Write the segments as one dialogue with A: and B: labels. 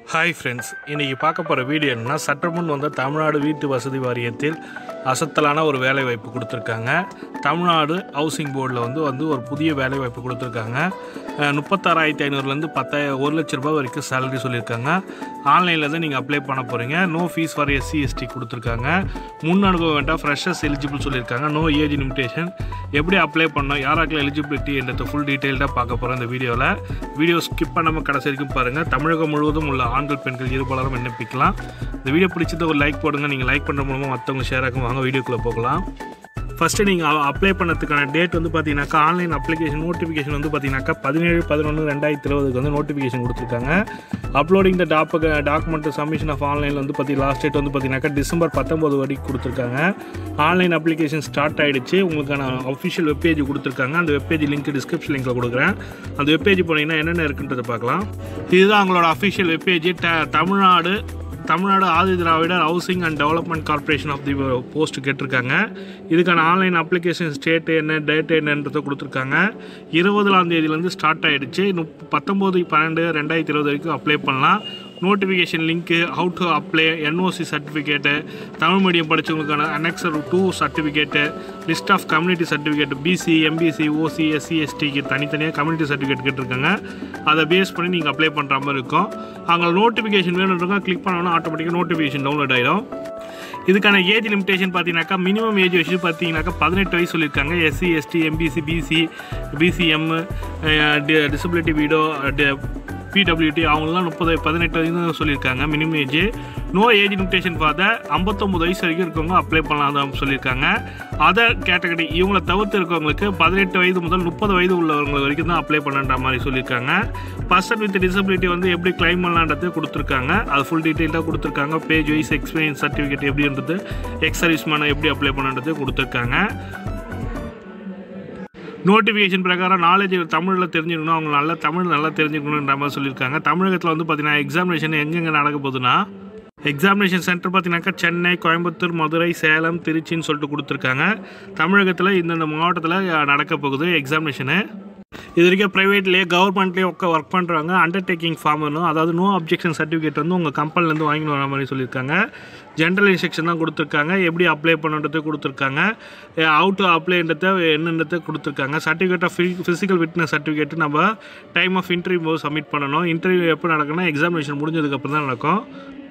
A: hi friends இன்றைக்கி பார்க்க போகிற வீடியோ என்னன்னா சட்டமுன் வந்த தமிழ்நாடு வீட்டு வசதி வாரியத்தில் அசத்தலான ஒரு வேலை வாய்ப்பு கொடுத்துருக்காங்க தமிழ்நாடு ஹவுசிங் போர்டில் வந்து வந்து ஒரு புதிய வேலை வாய்ப்பு கொடுத்துருக்காங்க அஹ், முப்பத்தாறாயிரத்தி ஐநூறுலேருந்து பத்தாயிரம் ஒரு லட்ச ரூபாய் வரைக்கும் சேலரி சொல்லியிருக்காங்க ஆன்லைனில் தான் நீங்கள் அப்ளை பண்ண போகிறீங்க no fees for SC ST கொடுத்துருக்காங்க முன் அனுபவம் வேண்டாம் ஃப்ரெஷர்ஸ் எலிஜிபிள் சொல்லியிருக்காங்க நோ ஏஜ் லிமிடேஷன் எப்படி அப்ளை பண்ணோம் யாராக்கெல்லாம் எலிஜிபிலிட்டி என்றதை ஃபுல் டீட்டெயில்டாக பார்க்க போகிறோம் இந்த வீடியோவில் வீடியோ ஸ்கிப் பண்ணாமல் கடைசி வரைக்கும் பாருங்கள் தமிழகம் முழுவதும் உள்ள ஆண்கள் பெண்கள் இருபாலரும் விண்ணப்பிக்கலாம் இந்த வீடியோ பிடிச்சது ஒரு லைக் போடுங்க நீங்கள் லைக் பண்ணுற மூலமாக மற்றவங்க ஷேர் ஆகும் வாங்க வீடியோக்குள்ளே போகலாம் ஃபஸ்ட்டு நீங்கள் அப்ளை பண்ணதுக்கான டேட் வந்து பார்த்தீங்கன்னாக்கா ஆன்லைன் அப்ளிகேஷன் நோட்டிஃபிகேஷன் வந்து பார்த்தீங்கன்னாக்கா பதினேழு பதினொன்று ரெண்டாயிரத்தி இருபதுக்கு வந்து நோட்டிஃபிகேஷன் கொடுத்துருக்காங்க uploading the top document submission of ஆன்லைனில் வந்து பார்த்தீங்க லாஸ்ட் டேட் வந்து பார்த்தீங்கன்னாக்கா டிசம்பர் பத்தொம்போது வரைக்கும் கொடுத்துருக்காங்க ஆன்லைன் அப்ளிகேஷன் ஸ்டார்ட் ஆகிடுச்சு உங்களுக்கான அஃபிஷியல் வெப்பேஜ் கொடுத்துருக்காங்க அந்த வெப்பேஜ் லிங்க் டிஸ்கிரிப்ஷன் லிங்க்கில் கொடுக்குறேன் அந்த வெப்பேஜ் போனீங்கன்னா என்னென்ன இருக்குன்றதை பார்க்கலாம் இதுதான் அவங்களோட official webpage the Tamil Nadu Tamil Nadu Adi Dravidar housing and development corporation of the post கேட்டிருக்காங்க இதுக்கான ஆன்லைன் அப்ளிகேஷன் ஸ்டேட் என்ன டேட் என்னன்றதை கொடுத்துருக்காங்க இருபதாம் தேதியிலேருந்து ஸ்டார்ட் ஆகிடுச்சு முப் பத்தொம்போது பன்னெண்டு ரெண்டாயிரத்தி இருபது வரைக்கும் அப்ளை பண்ணலாம் நோட்டிஃபிகேஷன் லிங்க்கு how to apply NOC certificate Tamil medium படித்தவங்களுக்கான annexure two certificate list of community certificate BC MBC OC SC எஸ்டிக்கு தனித்தனியாக கம்யூனிட்டி சர்டிஃபிகேட் கேட்டிருக்காங்க அதை பேஸ் பண்ணி நீங்கள் அப்ளை பண்ணுற மாதிரி இருக்கும் அங்கே நோட்டிஃபிகேஷன் வேணுன்றவங்க கிளிக் பண்ணோன்னா ஆட்டோமேட்டிக்காக நோட்டிஃபிகேஷன் டவுன்லோட் ஆகிடும் இதுக்கான ஏஜ் லிமிடேஷன் பார்த்தீங்கன்னாக்கா மினிமம் ஏஜ் வச்சு பார்த்தீங்கன்னாக்கா பதினெட்டு வயசு சொல்லியிருக்காங்க SC ST MBC BC BCM disability widow PWD அவங்களாம் முப்பது பதினெட்டு வயசு சொல்லியிருக்காங்க minimum age no age limitation for ஐம்பத்தொம்பது வயசு வரைக்கும் இருக்கவங்க அப்ளை பண்ணலாம் தான் சொல்லியிருக்காங்க அதர் கேட்டகரி இவங்களை தவிர்த்து இருக்கவங்களுக்கு பதினெட்டு வயது முதல் முப்பது வயது உள்ளவங்க வரைக்கும் தான் அப்ளை பண்ணுன்ற மாதிரி சொல்லியிருக்காங்க பர்சன் வித் டிசபிலிட்டி வந்து எப்படி கிளைம் பண்ணலான்றது கொடுத்துருக்காங்க அது ஃபுல் டீட்டெயிலாக கொடுத்துருக்காங்க பேஜ் வைஸ் எக்ஸ்பீரியன்ஸ் சர்டிஃபிகேட் எப்படின்றது எக்ஸ் சர்வீஸ்மேனை எப்படி அப்ளை பண்ணுன்றது கொடுத்துருக்காங்க நோட்டிஃபிகேஷன் பிரகாரம் நாலேஜ் தமிழில் தெரிஞ்சுக்கணும் அவங்க நல்லா தமிழ் நல்லா தெரிஞ்சுக்கணுன்ற மாதிரி சொல்லியிருக்காங்க தமிழகத்தில் வந்து பார்த்தீங்கன்னா எக்ஸாமினேஷன் எங்கெங்கே நடக்க போகுதுன்னா எக்ஸாமினேஷன் சென்டர் பார்த்தீங்கன்னாக்கா சென்னை கோயம்புத்தூர் மதுரை சேலம் திருச்சின்னு சொல்லிட்டு கொடுத்துருக்காங்க தமிழகத்தில் இந்தந்த மாவட்டத்தில் நடக்க போகுது எக்ஸாமினேஷனு இது வரைக்கும் ப்ரைவேட்லேயே கவர்மெண்ட்லேயே உட்கா ஒர்க் பண்ணுறவங்க அண்டர்டேக்கிங் ஃபார்ம் வேணும் அதாவது நோ அப்ஜெக்ஷன் சர்டிஃபிகேட் வந்து உங்கள் கம்பெனிலேருந்து வாங்கிட்டு வர மாதிரி சொல்லியிருக்காங்க ஜென்ரல் இன்ஸ்ட்ரக்ஷன் தான் கொடுத்துருக்காங்க எப்படி அப்ளை பண்ணுறது கொடுத்துருக்காங்க அவுட் டு அப்ளைன்றத என்னன்றதை கொடுத்துருக்காங்க certificate of physical fitness certificate நம்ம டைம் ஆஃப் இன்டர்வியூ சப்மிட் பண்ணணும் இன்டர்வியூ எப்போ நடக்குன்னா எக்ஸாமினேஷன் முடிஞ்சதுக்கப்புறம் தான் நடக்கும்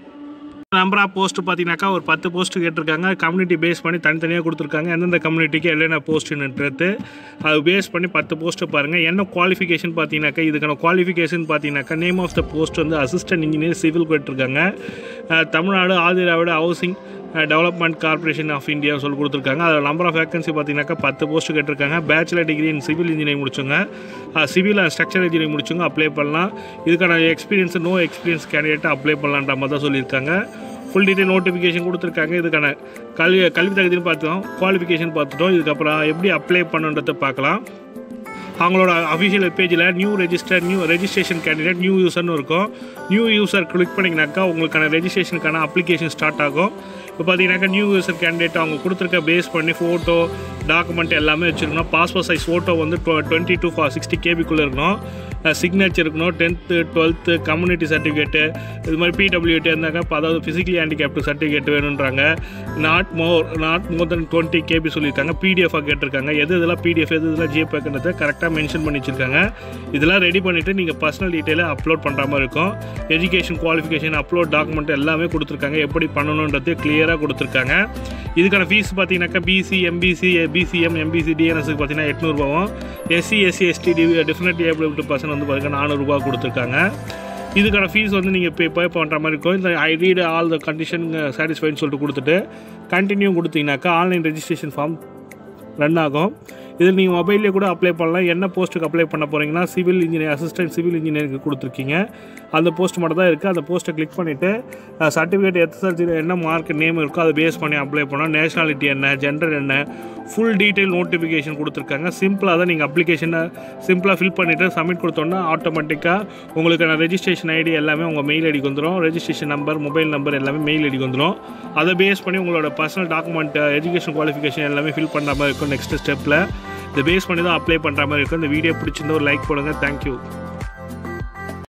A: நம்பர் ஆஃப் போஸ்ட் பார்த்தீங்கன்னாக்கா ஒரு பத்து போஸ்ட் கேட்டிருக்காங்க கம்யூனிட்டி பேஸ் பண்ணி தனித்தனியாக கொடுத்துருக்காங்க எந்தெந்த கம்யூனிட்டிக்கு என்னென்ன போஸ்ட்டுன்றது அது பேஸ் பண்ணி பத்து போஸ்ட்டு பாருங்கள் என்ன குவாலிஃபிகேஷன் பார்த்தீங்கன்னாக்கா இதுக்கான குவாலிஃபிகேஷன் பார்த்தீங்கன்னாக்கா நேம் ஆஃப் த போஸ்ட் வந்து அசிஸ்டன்ட் இன்ஜினியர் சிவில் கேட்டிருக்காங்க ah, Tamil Nadu Adidravida housing development corporation of India சொல்லி கொடுத்துருக்காங்க அதில் நம்பர் ஆஃப் வேகன்சி பார்த்தீங்கன்னாக்கா பத்து போஸ்ட் கேட்டிருக்காங்க bachelor degree in civil engineering முடிச்சவங்க சிவில் அண்ட் ஸ்ட்ரக்சர் இன்ஜினியரிங் முடிச்சவங்க அப்ளை பண்ணலாம் இதுக்கான experience no experience candidate apply பண்ணலான்ற மாதிரி தான் சொல்லியிருக்காங்க ஃபுல் டீட்டெயில் நோட்டிஃபிகேஷன் கொடுத்துருக்காங்க இதுக்கான கல்வி கல்வி தகுதின்னு பார்த்தோம் குவாலிஃபிகேஷன் பார்த்துட்டோம் இதுக்கப்புறம் எப்படி அப்ளை பண்ணுன்றதை பார்க்கலாம் அவங்களோட அஃபிஷியல் வெப்பேஜில் new register new registration candidate new யூசர்னு இருக்கும் நியூ யூசர் கிளிக் பண்ணிங்கனாக்கா உங்களுக்கான ரெஜிஸ்ட்ரேஷனுக்கான அப்ளிகேஷன் ஸ்டார்ட் ஆகும் இப்போ பார்த்தீங்கன்னாக்கா நியூ யூசர் கேண்டிடேட் அவங்க கொடுத்துருக்க பேஸ் பண்ணி ஃபோட்டோ டாக்குமெண்ட் எல்லாமே வச்சுருக்கணும் பாஸ்போர்ட் சைஸ் ஃபோட்டோ வந்து டுவெண்ட்டி டூ ஃபா சிக்ஸ்டி கேபிக்குள்ளே இருக்கணும் சிக்னேச்சர் இருக்கணும் டென்த்து டுவெல்த்து கம்யூனிட்டி சர்டிஃபிகேட்டு இது மாதிரி பிடபிள்யூடி இருந்தாக்கா இப்போ அதாவது ஃபிசிக்கலி ஹேண்டிகேப்டு சர்டிஃபிகேட் வேணுன்றாங்க not more not more than twenty KB சொல்லியிருக்காங்க பிடிஎஃபாக கேட்டிருக்காங்க எது இதெல்லாம் பிடிஎஃப் எது இதெல்லாம் ஜிபேக்குன்றதை கரெக்டாக மென்ஷன் பண்ணி வச்சுருக்காங்க இதெல்லாம் ரெடி பண்ணிவிட்டு நீங்கள் பர்சனல் டீட்டெயிலை அப்லோட் பண்ணுற மாதிரி இருக்கும் எஜுகேஷன் குவாலிஃபிகேஷன் அப்லோட் டாக்குமெண்ட் எல்லாமே கொடுத்துருக்காங்க எப்படி பண்ணணுன்றது கிளியராக கொடுத்துருக்காங்க இதுக்கான ஃபீஸ் பார்த்தீங்கன்னாக்கா பிசி எம்பிசி பிசிஎம் எம்பிசி டிஎன்எஸ்க்கு பார்த்தீங்கன்னா எட்நூறுபாவும் SC SC ST D definite ability person வந்து பார்த்தீங்கன்னா நானூறுரூபா கொடுத்துருக்காங்க இதுக்கான ஃபீஸ் வந்து நீங்கள் பே பே பண்ணுற மாதிரி இருக்கும் இந்த I read all the condition சாட்டிஸ்ஃபைன்னு சொல்லிட்டு கொடுத்துட்டு கண்டினியூ கொடுத்தீங்கன்னாக்கா ஆன்லைன் ரெஜிஸ்ட்ரேஷன் ஃபார்ம் ரன் ஆகும் இதில் நீங்கள் மொபைல்லே கூட அப்ளை பண்ணலாம் என்ன போஸ்ட்டுக்கு அப்ளை பண்ண போகிறீங்கன்னா சிவில் இன்ஜினியர் அசிஸ்டன்ட் சிவில் இன்ஜினியருக்கு கொடுத்துருக்கீங்க அந்த போஸ்ட் மட்டும் தான் இருக்குது அந்த போஸ்ட்டை கிளிக் பண்ணிவிட்டு சர்டிஃபிகேட் எஸ்எஸ்எல்சி என்ன மார்க் நேம் இருக்கோ அதை பேஸ் பண்ணி அப்ளை பண்ணோம் நேஷனாலிட்டி என்ன ஜெண்டர் என்ன ஃபுல் டீட்டெயில் நோட்டிஃபிகேஷன் கொடுத்துருக்காங்க சிம்பிளாக தான் நீங்கள் அப்ளிகேஷனை சிம்பிளாக ஃபில் பண்ணிவிட்டு சப்மிட் கொடுத்தோன்னா ஆட்டோமேட்டிக்காக உங்களுக்கான ரெஜிஸ்ட்ரேஷன் ஐடி எல்லாமே உங்கள் மெயில் ஐடிக்கு வந்துடும் ரெஜிஸ்ட்ரேஷன் நம்பர் மொபைல் நம்பர் எல்லாமே மெயில் ஐடிக்கு வந்துடும் அதை பேஸ் பண்ணி உங்களோட பர்சனல் டாக்குமெண்ட் எஜுகேஷன் குவாலிஃபிகேஷன் எல்லாமே ஃபில் பண்ணுற மாதிரி இருக்கும் நெக்ஸ்ட் ஸ்டெப்பில் இதை பேஸ் பண்ணி தான் அப்ளை பண்ணுற மாதிரி இருக்கும் இந்த வீடியோ பிடிச்சிருந்தா ஒரு லைக் போடுங்க தேங்க்யூ